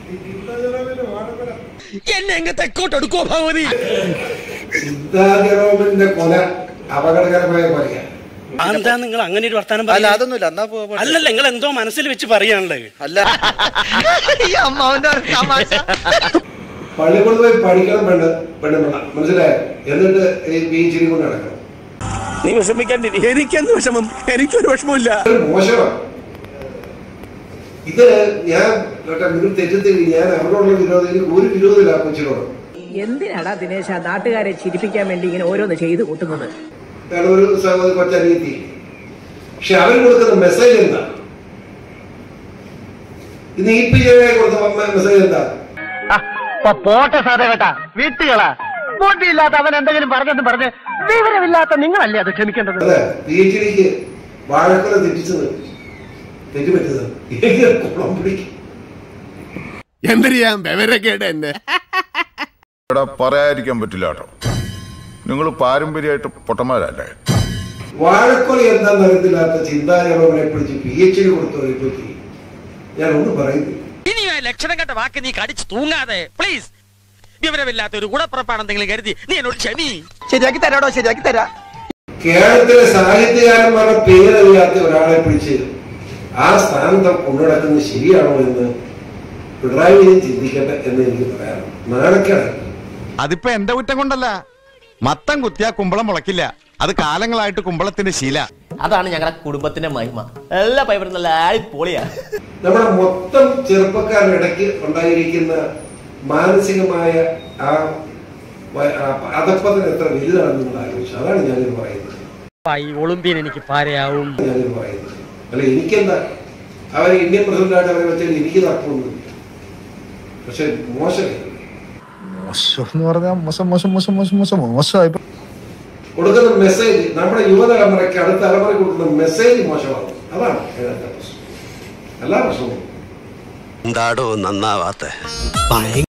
എന്നെ എങ്ങ് തെക്കോട്ട് എടുക്കോ ഭഗവതി ചിന്താജറോമിന്റെ കൊല അപകടകരമായ കൊലയാണ് എന്താ നിങ്ങൾ അങ്ങനെ ഒരു വർത്താനം അല്ല പറയുന്നത്? അതൊന്നുമില്ല എന്നാ പോ- പോട്ടെ. അല്ലല്ല നിങ്ങൾ എന്തോ മനസ്സിൽ വെച്ച് പറയാനുള്ളത് അല്ല പള്ളിക്കൂടത്ത് പോയി പഠിക്കണം പെണ്ണ് പെണ്ണുള്ള മനസ്സിലായോ എന്നിട്ട് ഈ ബീച്ചിൽ കൊണ്ട് നടക്കണം നീ വിഷമിക്കാണ്ടി എനിക്കെന്ത് വിഷമം എനിക്കൊരു വിഷമമില്ല ഇത് മോശമാണ് ഇത് ഞാൻ കേട്ടോ നിങ്ങൾ തെറ്റിദ്ധരി ഞാൻ അവരോടുള്ള വിരോധം എനിക്ക് ഒരു വിരോധമില്ല ആ കൊച്ചിനോട് എന്തിനാടാ ദിനേശ നാട്ടുകാരെ ചിരിപ്പിക്കാൻ വേണ്ടി ഇങ്ങനെ ഓരോന്ന് ചെയ്തു കൂട്ടുന്നത് കാരണം ഒരു സഹോദരി കൊച്ചനിയത്തി പക്ഷെ അവർ കൊടുക്കുന്ന മെസ്സേജ് എന്താ ഇന്ന് ഇ പി ജെ കൊടുത്ത മെസ്സേജ് എന്താ പോട്ടെ സാറേ കേട്ടാ വീട്ടുകളാ ബോട്ടിയില്ലാത്ത അവൻ എന്തെങ്കിലും പറഞ്ഞെന്ന് പറഞ്ഞ് വിവരമില്ലാത്ത നിങ്ങളല്ലേ അത് ക്ഷമിക്കേണ്ടത് അതെ പി എച്ച് ഡിക്ക് വാഴക്കുല തെറ്റിച്ചത് തെറ്റുപറ്റത് എനിക്ക് കുളം പിടിക്കും എന്തരിയാം വിവരക്കേട് എന്നെ ഇവിടെ പറയാതിരിക്കാൻ പറ്റില്ല കേട്ടോ നിങ്ങൾ പാരമ്പര്യമായിട്ട് പൊട്ടന്മാരല്ലേ വാഴക്കൊല എന്താണെന്ന് അറിയത്തില്ലാത്ത ചിന്താജനോനെ പിടിച്ച് പി എച്ച് ഡി കൊടുത്തവരെ പറ്റി ഞാൻ ഒന്നും പറയുന്നില്ല ഇനി ആ ലക്ഷണം കണ്ട വാക്ക് നീ കടിച്ചു തൂങ്ങാതെ പ്ലീസ് വിവരമില്ലാത്ത ഒരു ഗുണപ്പുറപ്പാണെന്തെങ്കിലും കരുതി നീ എന്നോട് ക്ഷമി ശരിയാക്കി തരാടോ ശരിയാക്കി തരാ കേരളത്തിലെ സാഹിത്യകാരന്മാരുടെ പേരറിയാത്ത ഒരാളെ പിടിച്ച് ആ സ്ഥാനത്ത് കൊണ്ടുനടക്കുന്നത് ശരിയാണോ എന്ന് പിണറായി വിജയൻ ചിന്തിക്കട്ടെ എന്ന് എനിക്ക് പറയാം നാണക്കേടാണ് അതിപ്പോ എന്റെ കുറ്റം കൊണ്ടല്ല മത്തം കുത്തിയാ കുമ്പളം മുളക്കില്ല അത് കാലങ്ങളായിട്ട് കുമ്പളത്തിന്റെ ശീല അതാണ് ഞങ്ങളുടെ കുടുംബത്തിന്റെ മഹിമ എല്ലാ പൈപ്പറും നല്ല അടിപൊളിയാ നമ്മുടെ മൊത്തം ചെറുപ്പക്കാരുടെ ഇടയ്ക്ക് ഉണ്ടായിരിക്കുന്ന മാനസികമായ ആ വ- ആ അധപ്പതനം എത്ര വലുതാണെന്ന് നിങ്ങൾ ആലോചിച്ചു അതാണ് ഞാനിത് പറയുന്നത് ഒളിമ്പിയൻ എനിക്ക് പാരയാവും ഞാനിത് പറയുന്നത് അല്ല എനിക്കെന്താ അവർ ഇന്ത്യൻ പ്രസിഡന്റായിട്ട് അവരെ വെച്ചാൽ എനിക്ക് തർക്കമൊന്നുമില്ല പക്ഷെ മോശമേ മോശം എന്ന് പറഞ്ഞാൽ മോശം മോശം മോശം മോശം മോശം മോശമായി കൊടുക്കുന്ന മെസ്സേജ് നമ്മുടെ യുവതലമുറയ്ക്ക് അടുത്ത തലമുറയ്ക്ക് കൊടുക്കുന്ന മെസ്സേജ് മോശമാകും അതാണ് അതിനകത്തെ പ്രശ്നം എല്ലാ പ്രശ്നവും എന്താടോ നന്നാവാത്ത